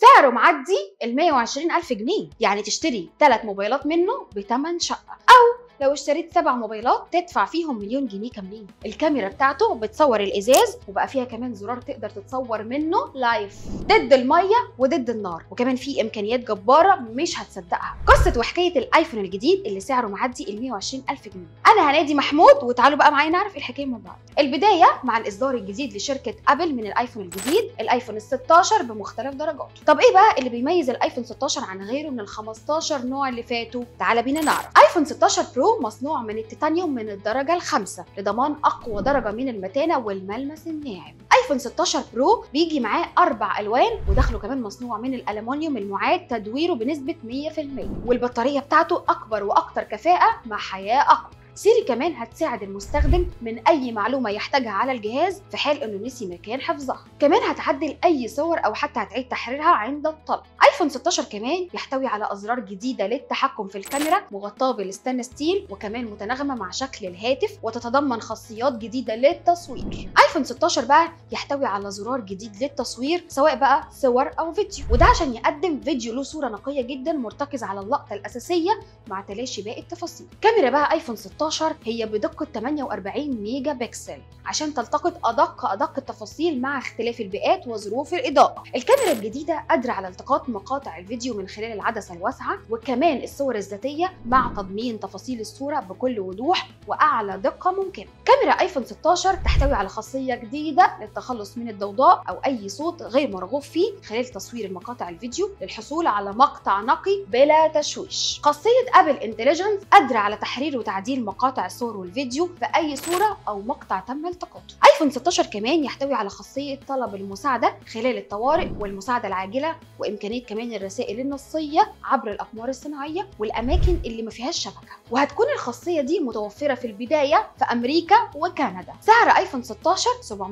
سعره معدي ال 120 ألف جنيه يعني تشتري ثلاث موبايلات منه بثمن شقة أو لو اشتريت سبع موبايلات تدفع فيهم مليون جنيه كاملين الكاميرا بتاعته بتصور الازاز وبقى فيها كمان زرار تقدر تتصور منه لايف ضد الميه وضد النار وكمان في امكانيات جباره مش هتصدقها قصه وحكايه الايفون الجديد اللي سعره معدي ال 120 الف جنيه انا هنادي محمود وتعالوا بقى معايا نعرف الحكايه مع بعض البدايه مع الاصدار الجديد لشركه ابل من الايفون الجديد الايفون ال 16 بمختلف درجاته طب ايه بقى اللي بيميز الايفون 16 عن غيره من ال 15 نوع اللي فاتوا تعالى بينا نعرف ايفون 16 برو مصنوع من التيتانيوم من الدرجة الخامسة لضمان أقوى درجة من المتانة والملمس الناعم ايفون 16 برو بيجي معاه اربع الوان وداخله كمان مصنوع من الالومنيوم المعاد تدويره بنسبه 100% والبطاريه بتاعته اكبر واكثر كفاءه مع حياه اقوى سيري كمان هتساعد المستخدم من اي معلومه يحتاجها على الجهاز في حال انه نسي مكان حفظها كمان هتعدل اي صور او حتى هتعيد تحريرها عند الطلب ايفون 16 كمان يحتوي على ازرار جديده للتحكم في الكاميرا مغطاه بالستان ستيل وكمان متناغمه مع شكل الهاتف وتتضمن خاصيات جديده للتصوير ايفون 16 بقى يحتوي على زرار جديد للتصوير سواء بقى صور او فيديو وده عشان يقدم فيديو له صوره نقيه جدا مرتكز على اللقطه الاساسيه مع تلاشي باقي التفاصيل كاميرا بقى ايفون 16 هي بدقه 48 ميجا بكسل عشان تلتقط ادق ادق التفاصيل مع اختلاف البيئات وظروف الاضاءه الكاميرا الجديده قادره على التقاط مقاطع الفيديو من خلال العدسه الواسعه وكمان الصور الذاتيه مع تضمين تفاصيل الصوره بكل وضوح واعلى دقه ممكنه كاميرا ايفون 16 تحتوي على خاصيه جديده للتخلص من الضوضاء او اي صوت غير مرغوب فيه خلال تصوير المقاطع الفيديو للحصول على مقطع نقي بلا تشويش خاصيه ابل انتليجنس قادره على تحرير وتعديل مقاطع الصور والفيديو في اي صوره او مقطع تم التقاطه ايفون 16 كمان يحتوي على خاصيه طلب المساعده خلال الطوارئ والمساعده العاجله وامكانيه كمان الرسائل النصيه عبر الاقمار الصناعيه والاماكن اللي ما فيهاش شبكه وهتكون الخاصيه دي متوفره في البدايه في امريكا وكندا سعر ايفون 16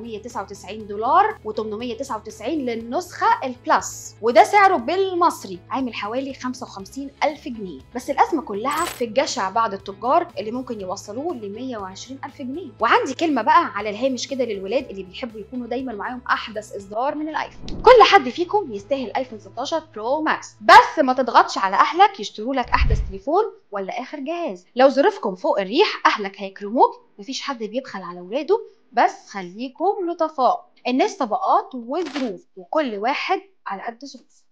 799 دولار و899 للنسخه البلس وده سعره بالمصري عامل حوالي 55 ألف جنيه بس الأزمة كلها في الجشع بعض التجار اللي ممكن يوصلوه ل 120 ألف جنيه وعندي كلمة بقى على الهامش كده للولاد اللي بيحبوا يكونوا دايما معاهم أحدث إصدار من الآيفون كل حد فيكم يستاهل آيفون 16 برو ماكس بس ما تضغطش على أهلك يشتروا لك أحدث تليفون ولا آخر جهاز لو ظروفكم فوق الريح أهلك هيكرموك مفيش حد بيبخل على ولاده بس خليكم لطفاء الناس طبقات وظروف وكل واحد على قد ظروفه